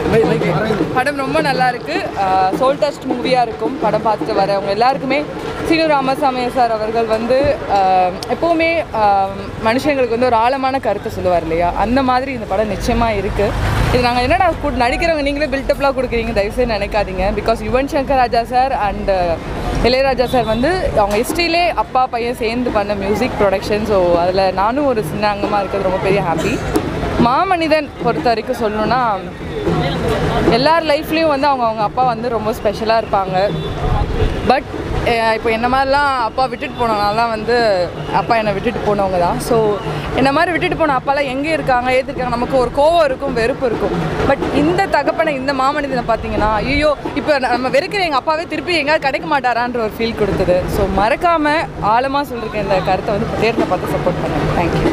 படம் ரொம்ப நல்லா இருக்கு சோல் டஸ்ட் மூவியாக இருக்கும் படம் பார்த்துட்டு வரவங்க எல்லாருக்குமே சீனு ராமசாமி சார் அவர்கள் வந்து ஆஹ், எப்போவுமே ஆஹ், மனுஷங்களுக்கு வந்து ஒரு ஆழமான கருத்தை சொல்லுவார் இல்லையா அந்த மாதிரி இந்த படம் நிச்சயமாக இருக்குது இது நாங்கள் என்னடா கூட் நடிக்கிறவங்க நீங்களே பில்டப்லாம் கொடுக்குறீங்க தயவுசெய்து நினைக்காதீங்க because Yuvan Shankar Raja sir and Ilaiyaraaja sir வந்து அவங்க ஹிஸ்ட்ரியிலே அப்பா பையன் சேர்ந்து பண்ண மியூசிக் ப்ரொடக்ஷன் ஸோ அதில் நானும் ஒரு சின்ன அங்கமாக இருக்கிறது ரொம்ப பெரிய ஹாப்பி மாமனிதன் பொறுத்த வரைக்கும் சொல்லணும்னா எல்லார் லைஃப்லேயும் வந்து அவங்க அவங்க அப்பா வந்து ரொம்ப ஸ்பெஷலாக இருப்பாங்க பட் இப்போ என்ன மாதிரிலாம் அப்பா விட்டுட்டு போனவங்கலாம் வந்து அப்பா என்னை விட்டுட்டு போனவங்க தான் ஸோ என்ன மாதிரி விட்டுட்டு போன அப்பாலாம் எங்கே இருக்காங்க ஏற்றிருக்காங்க நமக்கு ஒரு கோவம் இருக்கும் வெறுப்பு இருக்கும் பட் இந்த தகப்பனை இந்த மாமனிதனை பார்த்தீங்கன்னா ஐயோ இப்போ நம்ம வெறுக்கிற எங்கள் அப்பாவே திருப்பி எங்கேயாவது கிடைக்க மாட்டாரான்ற ஒரு ஃபீல் கொடுத்தது ஸோ மறக்காமல் ஆழமாக சொல்லியிருக்கேன் இந்த கருத்தை வந்து தேர்தலை பார்த்து சப்போர்ட் பண்ணுங்க thank you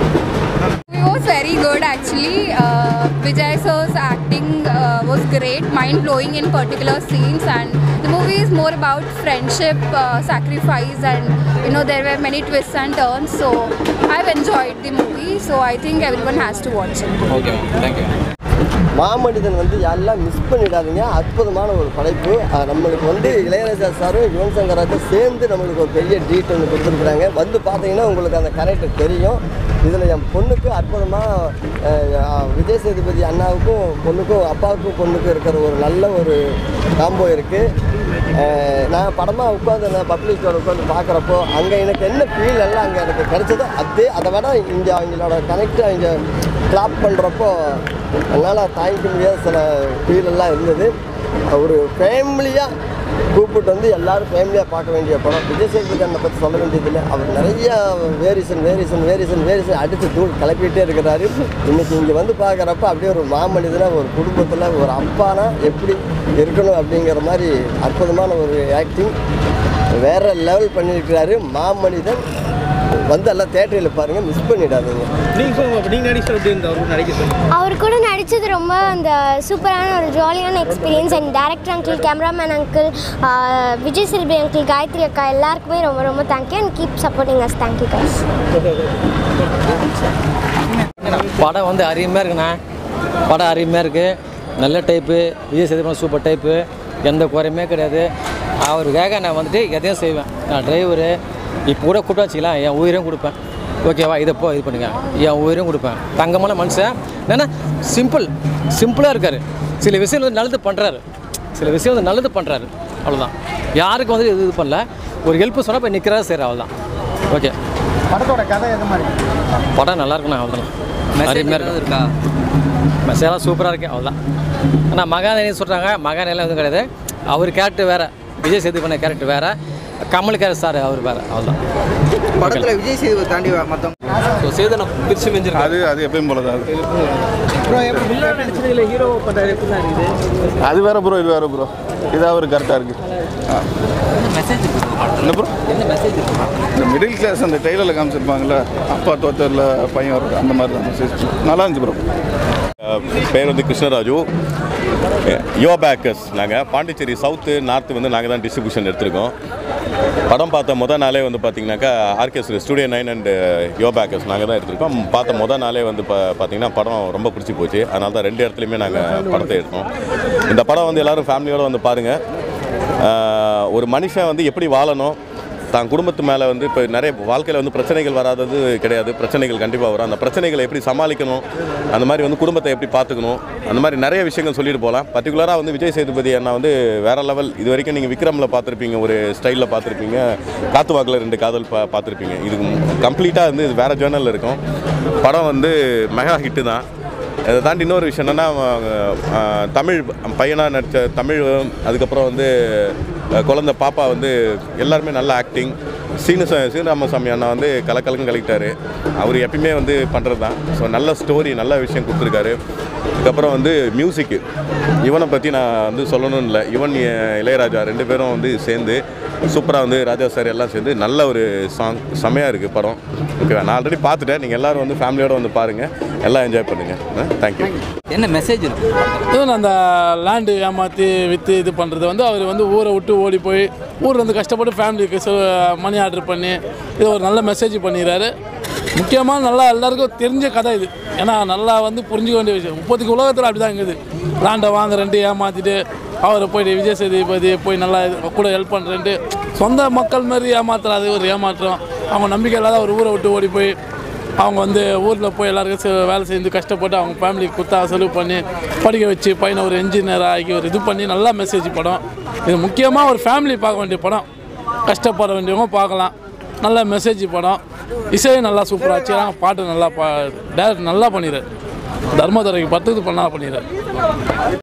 It was very good actually. Uh, Vijay sir's acting uh, was great, mind blowing in particular scenes, and the movie is more about friendship, uh, sacrifice, and you know there were many twists and turns. So I've enjoyed the movie. So I think everyone has to watch it. Okay ma'am thank you Maamanithan வந்து எல்லாம் miss பண்ணிடாதீங்க அற்புதமான ஒரு படைப்பு அஹ் நம்மளுக்கு வந்து இளையராஜா சாரும் யுவன் சங்கர் ராஜா சேர்ந்து நம்மளுக்கு ஒரு பெரிய ட்ரீட் ஒன்று கொடுத்துருக்குறாங்க வந்து பார்த்தீங்கன்னா உங்களுக்கு அந்த கரெக்ட் தெரியும் இதில் என் பொண்ணுக்கு அற்புதமாக விஜய் சேதுபதி அண்ணாவுக்கும் பொண்ணுக்கும் அப்பாவுக்கும் பொண்ணுக்கும் இருக்கிற ஒரு நல்ல ஒரு காம்போ இருக்குது நான் படமாக உட்காந்து நான் பப்ளிக்கோட உட்காந்து பார்க்குறப்போ அங்கே எனக்கு என்ன ஃபீல் எல்லாம் அங்கே எனக்கு கிடைச்சதோ அதே அதை விட இங்கே அவங்களோட கனெக்ட் அவங்க கிளாப் பண்ணுறப்போ என்னால் தாங்கிக்க முடியாத சில ஃபீல் எல்லாம் இருந்தது ஒரு ஃபேமிலியாக கூப்பிட்டு வந்து எல்லாரும் ஃபேமிலியாக பார்க்க வேண்டிய படம் விஜய் சேதுபதி அண்ணனை பற்றி சொல்ல வேண்டியதில்லை அவர் நிறைய வேரியேஷன் வேரியேஷன் வேரியேஷன் வேரியேஷன் அடித்து தூள் கிளப்பிட்டே இருக்கிறாரு இன்னைக்கு இங்கே வந்து பார்க்குறப்ப அப்படியே ஒரு மாமனிதனாக ஒரு குடும்பத்தில் ஒரு அப்பானா எப்படி இருக்கணும் அப்படிங்கிற மாதிரி அற்புதமான ஒரு ஆக்டிங் வேற லெவல் பண்ணியிருக்கிறாரு மாமனிதன் வந்து எல்லாம் தேட்டரில் பாருங்கள் மிஸ் பண்ணிடாதீங்க நீங்கள் சொல்லுங்க நீங்கள் நடிச்சது எப்படி இருந்தா அவருக்கு நடிக்க சொல்லுங்க அவர் கூட நடித்தது ரொம்ப அந்த சூப்பரான ஒரு ஜாலியான experience and director uncle cameraman uncle Vijay Selvi uncle Gayathri அக்கா எல்லாருக்குமே ரொம்ப ரொம்ப thank you and keep supporting us thank you guys படம் வந்து அருமையாக இருக்குண்ணா படம் அருமையாக இருக்குது நல்ல type Vijay Sethupathi super type எந்த குறையுமே கிடையாது அவருக்காக நான் வந்துட்டு எதையும் செய்வேன் நான் டிரைவரு இப்போ கூட கூப்பிட்டு வச்சுக்கலாம் என் உயிரையும் கொடுப்பேன் ஓகேவா இதை போ இது பண்ணுங்க என் உயிரையும் கொடுப்பேன் தங்கமான மனுஷன் என்னன்னா சிம்பிள் சிம்பிளாக இருக்கார் சில விஷயம் வந்து நல்லது பண்ணுறாரு சில விஷயம் வந்து நல்லது பண்ணுறாரு அவ்வளோதான் யாருக்கும் வந்து இது இது பண்ணல ஒரு ஹெல்ப் சொன்னால் போய் நிற்கிறதா சரி அவ்வளோதான் ஓகே படத்தோட கதை எது மாதிரி படம் நல்லா இருக்குண்ணா அவ்வளோதான் அருமையாக இருக்கும் இருக்கா மெசேஜெல்லாம் சூப்பராக இருக்கு அவ்வளோதான் ஆனால் மகாநதி சொல்கிறாங்க மகாநதிலாம் எதுவும் கிடையாது அவர் கேரக்டர் வேறு விஜய் சேது பண்ண கேரக்டர் வேறு கமல் கேரக்டர் சார் அவர் வேறு அவ்வளோதான் படத்தில் விஜய் சேதுவை தாண்டி மற்றவங்க ஸோ சேதனை பிரித்து மெஞ்சிருக்காரு அது அது எப்பயும் போல தான் அது. ப்ரோ எப்படி வில்லன் நடிச்சது இல்லை ஹீரோ பண்ணுறாரு எப்படி தான் இருக்குது அது வேற ப்ரோ இது வேற ப்ரோ இது அவர் கரெக்டாக இருக்கு ஆ. என்ன ப்ரோ இந்த மிடில் கிளாஸ் அந்த டெய்லரில் காமிச்சிருப்பாங்கல்ல அப்பா தோத்தரில் பையன் வர்றது அந்த மாதிரி தான் மெசேஜ் நல்லா இருந்துச்சு ப்ரோ பேர் வந்து கிருஷ்ணராஜு யோ பேக்கர்ஸ் நாங்கள் பாண்டிச்சேரி சவுத்து நார்த்து வந்து நாங்கள் தான் டிஸ்ட்ரிபியூஷன் எடுத்திருக்கோம் படம் பார்த்த முத நாளே வந்து பார்த்தீங்கன்னாக்கா orchestra studio nine and yo bakers நாங்கள் தான் எடுத்திருக்கோம் பார்த்த முத நாளே வந்து பா பார்த்தீங்கன்னா படம் ரொம்ப பிடிச்சி போச்சு அதனால தான் ரெண்டு இடத்துலையுமே நாங்கள் படத்தை எடுத்தோம் இந்த படம் வந்து எல்லோரும் ஃபேமிலியோடு வந்து பாருங்கள் ஒரு மனுஷன் வந்து எப்படி வாழணும் தான் குடும்பத்து மேலே வந்து இப்போ நிறைய வாழ்க்கையில் வந்து பிரச்சனைகள் வராதது கிடையாது பிரச்சனைகள் கண்டிப்பாக வரும் அந்த பிரச்சனைகளை எப்படி சமாளிக்கணும் அந்த மாதிரி வந்து குடும்பத்தை எப்படி பார்த்துக்கணும் அந்த மாதிரி நிறைய விஷயங்கள் சொல்லிட்டு போகலாம் பர்டிகுலராக வந்து விஜய் சேதுபதி அண்ணா வந்து வேற லெவல் இது வரைக்கும் நீங்கள் விக்ரமில் பார்த்துருப்பீங்க ஒரு ஸ்டைலில் பார்த்துருப்பீங்க காத்து வாக்கில் ரெண்டு காதல் பா பார்த்துருப்பீங்க இது கம்ப்ளீட்டாக வந்து இது வேறு ஜேர்னலில் இருக்கும் படம் வந்து மெகா ஹிட்டு தான் அதை தாண்டி இன்னொரு விஷயம் என்னென்னா தமிழ் பையனாக நடித்த தமிழ் அதுக்கப்புறம் வந்து அஹ், குழந்தை பாப்பா வந்து எல்லாருமே நல்ல ஆக்டிங் சீனு ச- சீனராமசாமி அண்ணா வந்து கலக்கலக்கும் கலக்கிட்டாரு அவர் எப்பயுமே வந்து பண்ணுறது தான் ஸோ நல்ல ஸ்டோரி நல்ல விஷயம் கொடுத்துருக்காரு அதுக்கப்புறம் வந்து மியூசிக்கு இவனை பற்றி நான் வந்து சொல்லணும்னு இல்லை இவன் இ- இளையராஜா ரெண்டு பேரும் வந்து சேர்ந்து சூப்பராக வந்து ராஜா சார் எல்லாம் சேர்ந்து நல்ல ஒரு சாங் செமையாக இருக்குது படம் ஓகேவா நான் ஆல்ரெடி பார்த்துட்டேன் நீங்கள் எல்லோரும் வந்து ஃபேமிலியோடு வந்து பாருங்கள் எல்லாம் என்ஜாய் பண்ணுங்கள் தேங்க்யூ என்ன மெசேஜ் இருக்கும் ஈவன் அந்த லேண்டு ஏமாற்றி விற்று இது பண்ணுறது வந்து அவர் வந்து ஊரை விட்டு ஓடி போய் ஊரில் இருந்து கஷ்டப்பட்டு ஃபேமிலிக்கு மணி ஆர்டர் பண்ணி இது ஒரு நல்ல மெசேஜ் பண்ணிடுறாரு முக்கியமாக நல்லா எல்லாருக்கும் தெரிஞ்ச கதை இது ஏன்னா நல்லா வந்து புரிஞ்சுக்க வேண்டிய விஷயம் முப்பத்துக்கு உலகத்தில் அப்படி தான் இருக்குது லேண்டை வாங்குறேன்ட்டு ஏமாற்றிட்டு அவரை போயிட்டு விஜய் சேதுபதி போய் நல்லா இது- கூட ஹெல்ப் பண்ணுறேன்ட்டு சொந்த மக்கள் மாதிரி ஏமாத்துறாது ஒரு ஏமாற்றம் அவங்க நம்பிக்கை இல்லாத ஒரு ஊரை விட்டு ஓடி போய் அவங்க வந்து ஊரில் போய் எல்லாருக்கும் செ- வேலை செஞ்சு கஷ்டப்பட்டு அவங்க ஃபேமிலிக்கு குத்தா செலவு பண்ணி படிக்க வச்சு பையனை ஒரு என்ஜினியர் ஆகி ஒரு இது பண்ணி நல்லா மெசேஜ் படம் இது முக்கியமாக ஒரு ஃபேமிலி பார்க்க வேண்டிய படம் கஷ்டப்பட வேண்டியவங்க பார்க்கலாம் நல்ல மெசேஜ் படம் இசையும் நல்லா சூப்பராக வச்சுக்கிறாங்க பாட்டு நல்லா பா டேரக்ட் நல்லா பண்ணிடுறாரு தர்மதுரைக்கு பத்துக்கு பண்ணா பண்ணிடுறாரு